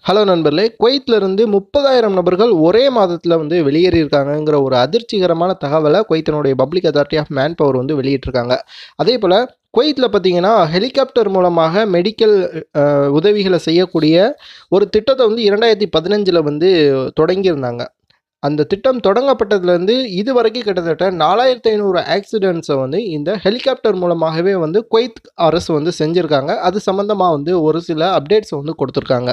hello நண்பர்களே குவைத்திலிருந்து முப்பதாயிரம் நபர்கள் ஒரே மாதத்தில் வந்து வெளியேறியிருக்காங்கங்கிற ஒரு அதிர்ச்சிகரமான தகவலை குவைத்தினுடைய public authority of manpower வந்து வெளியிட்டிருக்காங்க அதே போல் குவைத்தில் பார்த்தீங்கன்னா ஹெலிகாப்டர் மூலமாக மெடிக்கல் அஹ், உதவிகளை செய்யக்கூடிய ஒரு திட்டத்தை வந்து இரண்டாயிரத்தி பதினஞ்சில் வந்து தொடங்கியிருந்தாங்க அந்த திட்டம் தொடங்கப்பட்டதுலேருந்து இது வரைக்கும் கிட்டத்தட்ட நாலாயிரத்தி ஐநூறு ஆக்சிடென்ட்ஸை வந்து இந்த ஹெலிகாப்டர் மூலமாகவே வந்து குவைத் அரசு வந்து செஞ்சுருக்காங்க அது சம்மந்தமாக வந்து ஒரு சில அப்டேட்ஸ் வந்து கொடுத்துருக்காங்க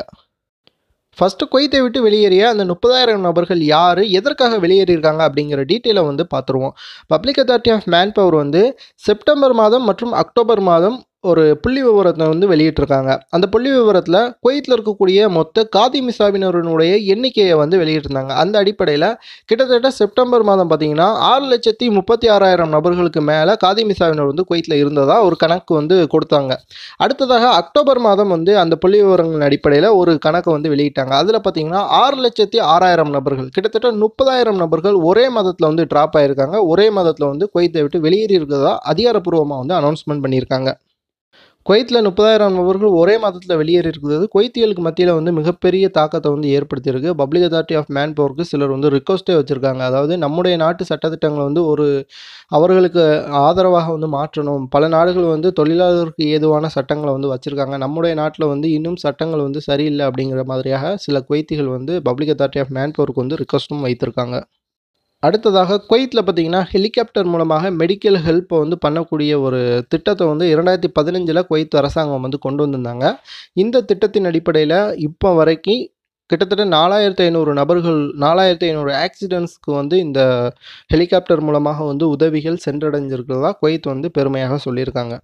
ஃபஸ்ட்டு குவைத்தை விட்டு வெளியேறிய அந்த முப்பதாயிரம் நபர்கள் யார் எதற்காக வெளியேறியிருக்காங்க அப்படிங்கிற டீட்டெயிலை வந்து பார்த்துருவோம் public authority of manpower வந்து செப்டம்பர் மாதம் மற்றும் அக்டோபர் மாதம் ஒரு புள்ளி விவரத்தை வந்து வெளியிட்டிருக்காங்க அந்த புள்ளி விவரத்தில் குவைத்தில் இருக்கக்கூடிய மொத்த காதி மிசாவினருடைய எண்ணிக்கையை வந்து வெளியிட்டிருந்தாங்க அந்த அடிப்படையில் கிட்டத்தட்ட செப்டம்பர் மாதம் பார்த்தீங்கன்னா ஆறு லட்சத்தி முப்பத்தி ஆறாயிரம் நபர்களுக்கு மேலே காதி மிசாவினர் வந்து குவைத்தில் இருந்ததா ஒரு கணக்கு வந்து கொடுத்தாங்க அடுத்ததாக அக்டோபர் மாதம் வந்து அந்த புள்ளி விவரங்களின் அடிப்படையில் ஒரு கணக்கு வந்து வெளியிட்டாங்க அதில் பார்த்தீங்கன்னா ஆறு லட்சத்தி ஆறாயிரம் நபர்கள் கிட்டத்தட்ட முப்பதாயிரம் நபர்கள் ஒரே மாதத்தில் வந்து ட்ராப் ஆயிருக்காங்க ஒரே மாதத்தில் வந்து குவைத்தை விட்டு வெளியேறி இருக்கிறதா அதிகாரப்பூர்வமாக வந்து அனௌன்ஸ்மெண்ட் பண்ணியிருக்காங்க குவைத்தில் முப்பதாயிரம் நபர்கள் ஒரே மாதத்தில் வெளியேறி இருக்கிறது குவைத்தியலுக்கு மத்தியில் வந்து மிகப்பெரிய தாக்கத்தை வந்து ஏற்படுத்தியிருக்கு பப்ளிக் அத்தாரிட்டி ஆஃப் மேன் பவருக்கு சிலர் வந்து ரிக்வஸ்ட்டே வச்சுருக்காங்க அதாவது நம்முடைய நாட்டு சட்டத்திட்டங்களை வந்து ஒரு அவர்களுக்கு ஆதரவாக வந்து மாற்றணும் பல நாடுகள் வந்து தொழிலாளருக்கு ஏதுவான சட்டங்களை வந்து வச்சுருக்காங்க நம்முடைய நாட்டில் வந்து இன்னும் சட்டங்கள் வந்து சரியில்லை அப்படிங்கிற மாதிரியாக சில குவைத்திகள் வந்து பப்ளிக் அத்தாரிட்டி ஆஃப் மேன் பவருக்கு வந்து ரிக்வஸ்ட்டும் வைத்திருக்காங்க அடுத்ததாக குவைத்தில் பார்த்தீங்கன்னா ஹெலிகாப்டர் மூலமாக மெடிக்கல் ஹெல்ப்பை வந்து பண்ணக்கூடிய ஒரு திட்டத்தை வந்து இரண்டாயிரத்தி பதினஞ்சில் குவைத் அரசாங்கம் வந்து கொண்டு வந்திருந்தாங்க இந்த திட்டத்தின் அடிப்படையில் இப்போ வரைக்கும் கிட்டத்தட்ட நாலாயிரத்தி ஐநூறு நபர்கள் நாலாயிரத்தி ஐநூறு ஆக்சிடென்ட்ஸ்க்கு வந்து இந்த ஹெலிகாப்டர் மூலமாக வந்து உதவிகள் சென்றடைஞ்சிருக்கிறதா குவைத் வந்து பெருமையாக சொல்லியிருக்காங்க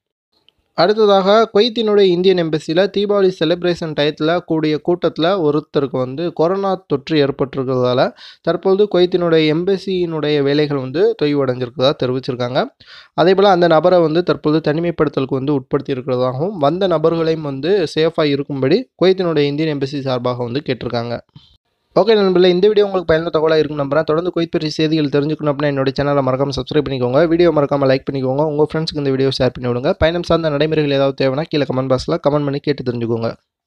அடுத்ததாக குவைத்தினுடைய இந்தியன் எம்பசியில் தீபாவளி செலிப்ரேஷன் டயத்தில் கூடிய கூட்டத்தில் ஒருத்தருக்கு வந்து கொரோனா தொற்று ஏற்பட்டிருக்கிறதால தற்பொழுது குவைத்தினுடைய எம்பசியினுடைய வேலைகள் வந்து தொய்வடைஞ்சிருக்கிறதா தெரிவிச்சிருக்காங்க அதே போல் அந்த நபரை வந்து தற்பொழுது தனிமைப்படுத்தலுக்கு வந்து உட்படுத்தி இருக்கிறதாகவும் வந்த நபர்களையும் வந்து சேஃபாக இருக்கும்படி குவைத்தினுடைய இந்தியன் எம்பசி சார்பாக வந்து கேட்டிருக்காங்க ஓகே நண்பர்களே இந்த வீடியோ உங்களுக்கு பயனுள்ள தகவலாக இருக்கும் நம்புறேன் தொடர்ந்து குவைத் பற்றி செய்திகள் தெரிஞ்சுக்கணும் அப்படின்னா என்னோட சேனலை மறக்காம சப்ஸ்கிரைப் பண்ணிக்கோங்க வீடியோ மறக்காம லைக் பண்ணிக்கோங்க உங்கள் ஃப்ரெண்ட்ஸ்க்கு இந்த வீடியோ ஷேர் பண்ணி விடுங்க பயணம் சார்ந்த நடைமுறைகள் ஏதாவது தேவைன்னா கீழே கமெண்ட் பாக்ஸில் கமெண்ட் பண்ணி கேட்டு தெரிஞ்சுக்கோங்க